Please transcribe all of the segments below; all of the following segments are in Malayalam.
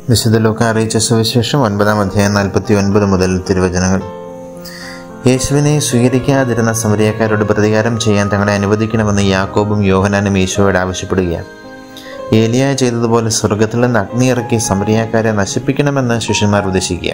വിശുദ്ധ ലോക അറിയിച്ച സുവിശേഷം ഒൻപതാം അധ്യായം നാൽപ്പത്തി ഒൻപത് മുതൽ തിരുവചനങ്ങൾ യേശുവിനെ സ്വീകരിക്കാതിരുന്ന സമരിയക്കാരോട് പ്രതികാരം ചെയ്യാൻ തങ്ങളെ അനുവദിക്കണമെന്ന് യാക്കോബും യോഹനാനും ഈശോയോട് ആവശ്യപ്പെടുകയാണ് ഏലിയ ചെയ്തതുപോലെ സ്വർഗത്തിൽ നിന്ന് അഗ്നി ഇറക്കി സമരിയാക്കാരെ നശിപ്പിക്കണമെന്ന് ശിഷ്യന്മാർ ഉദ്ദേശിക്കുക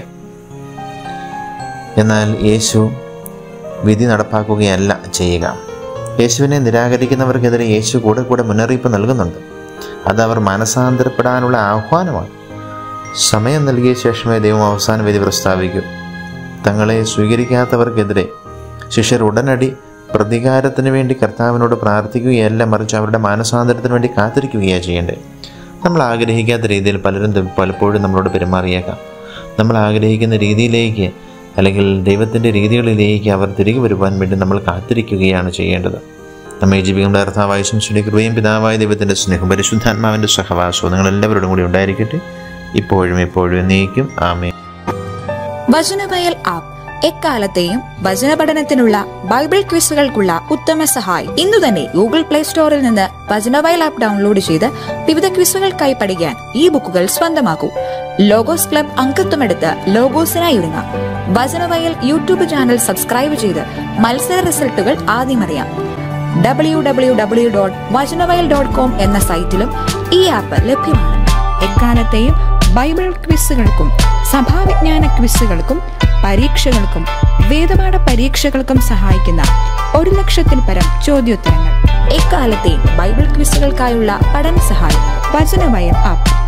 എന്നാൽ യേശു വിധി നടപ്പാക്കുകയല്ല ചെയ്യുക യേശുവിനെ നിരാകരിക്കുന്നവർക്കെതിരെ യേശു കൂടെ കൂടെ മുന്നറിയിപ്പ് നൽകുന്നുണ്ട് അത് അവർ മനസാന്തരപ്പെടാനുള്ള ആഹ്വാനമാണ് സമയം നൽകിയ ശേഷമേ ദൈവം അവസാന വിധി പ്രസ്താവിക്കൂ തങ്ങളെ സ്വീകരിക്കാത്തവർക്കെതിരെ ശിഷ്യർ ഉടനടി പ്രതികാരത്തിന് വേണ്ടി കർത്താവിനോട് പ്രാർത്ഥിക്കുകയല്ല മറിച്ച് അവരുടെ മാനസാന്തരത്തിന് വേണ്ടി കാത്തിരിക്കുകയാണ് ചെയ്യേണ്ടത് നമ്മൾ ആഗ്രഹിക്കാത്ത രീതിയിൽ പലരും ത- പലപ്പോഴും നമ്മളോട് പെരുമാറിയേക്കാം നമ്മൾ ആഗ്രഹിക്കുന്ന രീതിയിലേക്ക് അല്ലെങ്കിൽ ദൈവത്തിൻ്റെ രീതികളിലേക്ക് അവർ തിരികെ വരുവാൻ വേണ്ടി നമ്മൾ കാത്തിരിക്കുകയാണ് ചെയ്യേണ്ടത് നമ്മെ ജീവികളുടെ അർത്ഥാവായ ശംസുടെ കൃപയും പിതാവായ ദൈവത്തിൻ്റെ സ്നേഹം പരിശുദ്ധാത്മാവിൻ്റെ സഹവാസവും നിങ്ങൾ എല്ലാവരോടും കൂടി ഉണ്ടായിരിക്കട്ടെ ഇപ്പോഴും എപ്പോഴും എന്നേക്കും ആമേ വചനവയൽ ആപ്പ് എക്കാലത്തെയും വചന പഠനത്തിനുള്ള ബൈബിൾ ക്വിസുകൾക്കുള്ള ഉത്തമ സഹായി ഇന്നു തന്നെ ഗൂഗിൾ പ്ലേ സ്റ്റോറിൽ നിന്ന് വചനവയൽ ആപ്പ് ഡൗൺലോഡ് ചെയ്ത് വിവിധ ക്വിസുകൾക്കായി പഠിക്കാൻ ഈ ബുക്കുകൾ സ്വന്തമാക്കൂ ലോഗോസ് ക്ലബ് അംഗത്വമെടുത്ത് ലോഗോസിനായി ഒരുങ്ങാം വചനവയൽ യൂട്യൂബ് ചാനൽ സബ്സ്ക്രൈബ് ചെയ്ത് മത്സര റിസൾട്ടുകൾ ആദ്യം അറിയാം W W W dot Vachanavayal dot com എന്ന സൈറ്റിലും ഈ ആപ്പ് ലഭ്യമാണ് എക്കാലത്തെയും ബൈബിൾ ക്വിസുകൾക്കും സഭാവിജ്ഞാന ക്വിസുകൾക്കും പരീക്ഷകൾക്കും വേദപാഠ പരീക്ഷകൾക്കും സഹായിക്കുന്ന ഒരു ലക്ഷത്തിൽ പരം ചോദ്യോത്തരങ്ങൾ എക്കാലത്തെയും ബൈബിൾ ക്വിസുകൾക്കായുള്ള പഠന സഹായം വചനവയൽ ആപ്പ്